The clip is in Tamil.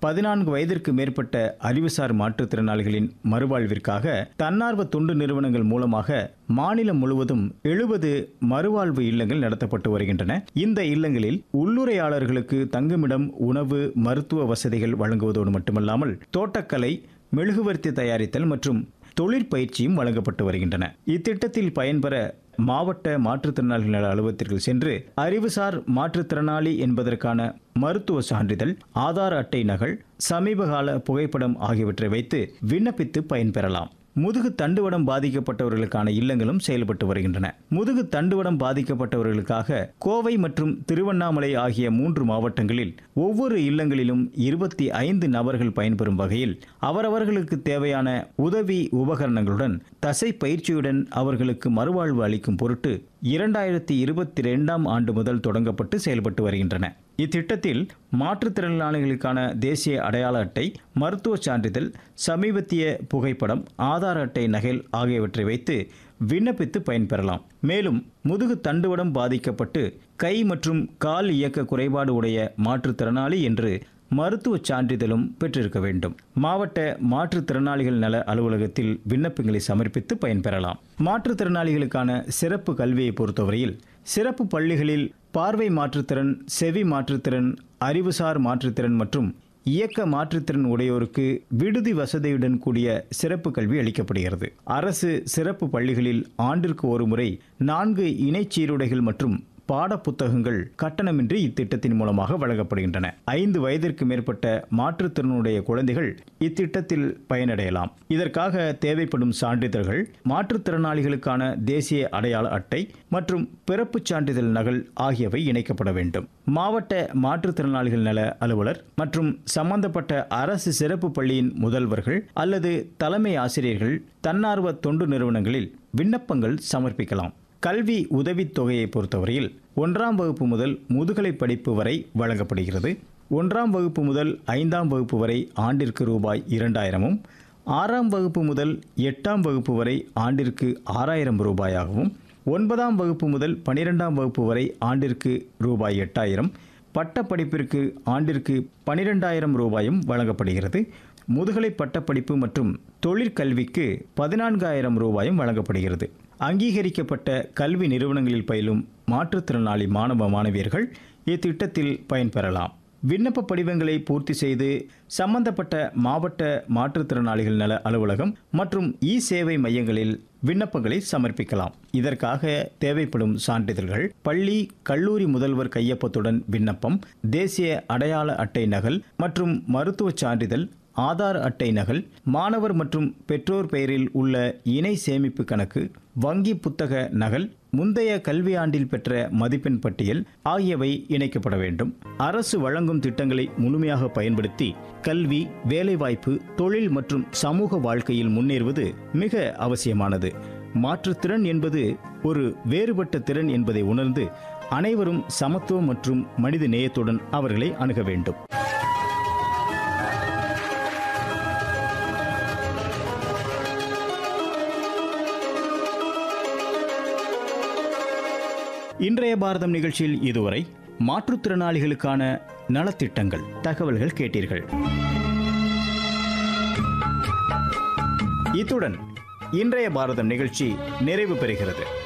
பதினான்கு வயதிற்கு மேற்பட்ட அறிவுசார் மாற்றுத்திறனாளிகளின் மறுவாழ்விற்காக தன்னார்வ தொண்டு நிறுவனங்கள் மூலமாக மாநிலம் முழுவதும் எழுபது மறுவாழ்வு இல்லங்கள் நடத்தப்பட்டு வருகின்றன இந்த இல்லங்களில் உள்ளுரையாளர்களுக்கு தங்குமிடம் உணவு மருத்துவ வசதிகள் வழங்குவதோடு மட்டுமல்லாமல் தோட்டக்கலை மெழுகுவர்த்தி தயாரித்தல் மற்றும் தொழிற்பயிற்சியும் வழங்கப்பட்டு வருகின்றன இத்திட்டத்தில் பயன்பெற மாவட்ட மாற்றுத்திறனாளிகள் நல அலுவலகத்திற்கு சென்று அறிவுசார் மாற்றுத்திறனாளி என்பதற்கான மருத்துவ சான்றிதழ் ஆதார் அட்டை நகல் சமீபகால புகைப்படம் ஆகியவற்றை வைத்து விண்ணப்பித்து பயன்பெறலாம் முதுகு தண்டுவடம் பாதிக்கப்பட்டவர்களுக்கான இல்லங்களும் செயல்பட்டு வருகின்றன முதுகு தண்டுவடம் பாதிக்கப்பட்டவர்களுக்காக கோவை மற்றும் திருவண்ணாமலை ஆகிய மூன்று மாவட்டங்களில் ஒவ்வொரு இல்லங்களிலும் இருபத்தி ஐந்து நபர்கள் பயன்பெறும் வகையில் அவரவர்களுக்கு தேவையான உதவி உபகரணங்களுடன் தசை பயிற்சியுடன் அவர்களுக்கு மறுவாழ்வு அளிக்கும் பொருட்டு இரண்டாயிரத்தி இருபத்தி ரெண்டாம் ஆண்டு முதல் தொடங்கப்பட்டு செயல்பட்டு வருகின்றன இத்திட்டத்தில் மாற்றுத்திறனாளிகளுக்கான தேசிய அடையாள அட்டை மருத்துவ சான்றிதழ் சமீபத்திய புகைப்படம் ஆதார் அட்டை நகல் ஆகியவற்றை வைத்து விண்ணப்பித்து பயன்பெறலாம் மேலும் முதுகு தண்டுவடம் பாதிக்கப்பட்டு கை மற்றும் கால் இயக்க குறைபாடு உடைய மாற்றுத்திறனாளி என்று மருத்துவ சான்றிதழும் பெற்றிருக்க வேண்டும் மாவட்ட மாற்றுத்திறனாளிகள் நல அலுவலகத்தில் விண்ணப்பங்களை சமர்ப்பித்து பயன்பெறலாம் மாற்றுத்திறனாளிகளுக்கான சிறப்பு கல்வியை பொறுத்தவரையில் சிறப்பு பள்ளிகளில் பார்வை மாற்றுத்திறன் செவி மாற்றுத்திறன் அறிவுசார் மாற்றுத்திறன் மற்றும் இயக்க மாற்றுத்திறன் உடையோருக்கு விடுதி வசதியுடன் கூடிய சிறப்பு கல்வி அளிக்கப்படுகிறது அரசு சிறப்பு பள்ளிகளில் ஆண்டிற்கு ஒரு முறை நான்கு இணைச்சீருடைகள் மற்றும் பாட புத்தகங்கள் கட்டணமின்றி இத்திட்டத்தின் மூலமாக வழங்கப்படுகின்றன ஐந்து வயதிற்கு மேற்பட்ட மாற்றுத்திறனுடைய குழந்தைகள் இத்திட்டத்தில் பயனடையலாம் இதற்காக தேவைப்படும் சான்றிதழ்கள் மாற்றுத்திறனாளிகளுக்கான தேசிய அடையாள அட்டை மற்றும் பிறப்புச் சான்றிதழ் நகல் ஆகியவை இணைக்கப்பட வேண்டும் மாவட்ட மாற்றுத்திறனாளிகள் நல அலுவலர் மற்றும் சம்பந்தப்பட்ட அரசு சிறப்பு பள்ளியின் முதல்வர்கள் அல்லது தலைமை ஆசிரியர்கள் தன்னார்வ தொண்டு நிறுவனங்களில் விண்ணப்பங்கள் சமர்ப்பிக்கலாம் கல்வி உதவித் தொகையை பொறுத்தவரையில் ஒன்றாம் வகுப்பு முதல் முதுகலை படிப்பு வரை வழங்கப்படுகிறது ஒன்றாம் வகுப்பு முதல் ஐந்தாம் வகுப்பு வரை ஆண்டிற்கு ரூபாய் இரண்டாயிரமும் ஆறாம் வகுப்பு முதல் எட்டாம் வகுப்பு வரை ஆண்டிற்கு ஆறாயிரம் ரூபாயாகவும் ஒன்பதாம் வகுப்பு முதல் பனிரெண்டாம் வகுப்பு வரை ஆண்டிற்கு ரூபாய் எட்டாயிரம் பட்டப்படிப்பிற்கு ஆண்டிற்கு பனிரெண்டாயிரம் ரூபாயும் வழங்கப்படுகிறது முதுகலை பட்டப்படிப்பு மற்றும் தொழிற்கல்விக்கு பதினான்காயிரம் ரூபாயும் வழங்கப்படுகிறது அங்கீகரிக்கப்பட்ட கல்வி நிறுவனங்களில் பயிலும் மாற்றுத்திறனாளி மாணவ மாணவியர்கள் இத்திட்டத்தில் பயன்பெறலாம் விண்ணப்ப படிவங்களை பூர்த்தி செய்து சம்பந்தப்பட்ட மாவட்ட மாற்றுத்திறனாளிகள் நல அலுவலகம் மற்றும் இ சேவை மையங்களில் விண்ணப்பங்களை சமர்ப்பிக்கலாம் இதற்காக தேவைப்படும் சான்றிதழ்கள் பள்ளி கல்லூரி முதல்வர் கையொப்பத்துடன் விண்ணப்பம் தேசிய அடையாள அட்டை நகல் மற்றும் மருத்துவ சான்றிதழ் ஆதார் அட்டை நகல் மாணவர் மற்றும் பெற்றோர் பெயரில் உள்ள இணை சேமிப்பு கணக்கு வங்கி புத்தக நகல் முந்தைய கல்வியாண்டில் பெற்ற மதிப்பெண் பட்டியல் ஆகியவை இணைக்கப்பட வேண்டும் அரசு வழங்கும் திட்டங்களை முழுமையாக பயன்படுத்தி கல்வி வேலைவாய்ப்பு தொழில் மற்றும் சமூக வாழ்க்கையில் முன்னேறுவது மிக அவசியமானது மாற்றுத்திறன் என்பது ஒரு வேறுபட்ட திறன் என்பதை உணர்ந்து அனைவரும் சமத்துவம் மற்றும் மனித நேயத்துடன் அவர்களை அணுக வேண்டும் இன்றைய பாரதம் நிகழ்ச்சியில் இதுவரை மாற்றுத்திறனாளிகளுக்கான நலத்திட்டங்கள் தகவல்கள் கேட்டீர்கள் இத்துடன் இன்றைய பாரதம் நிகழ்ச்சி நிறைவு பெறுகிறது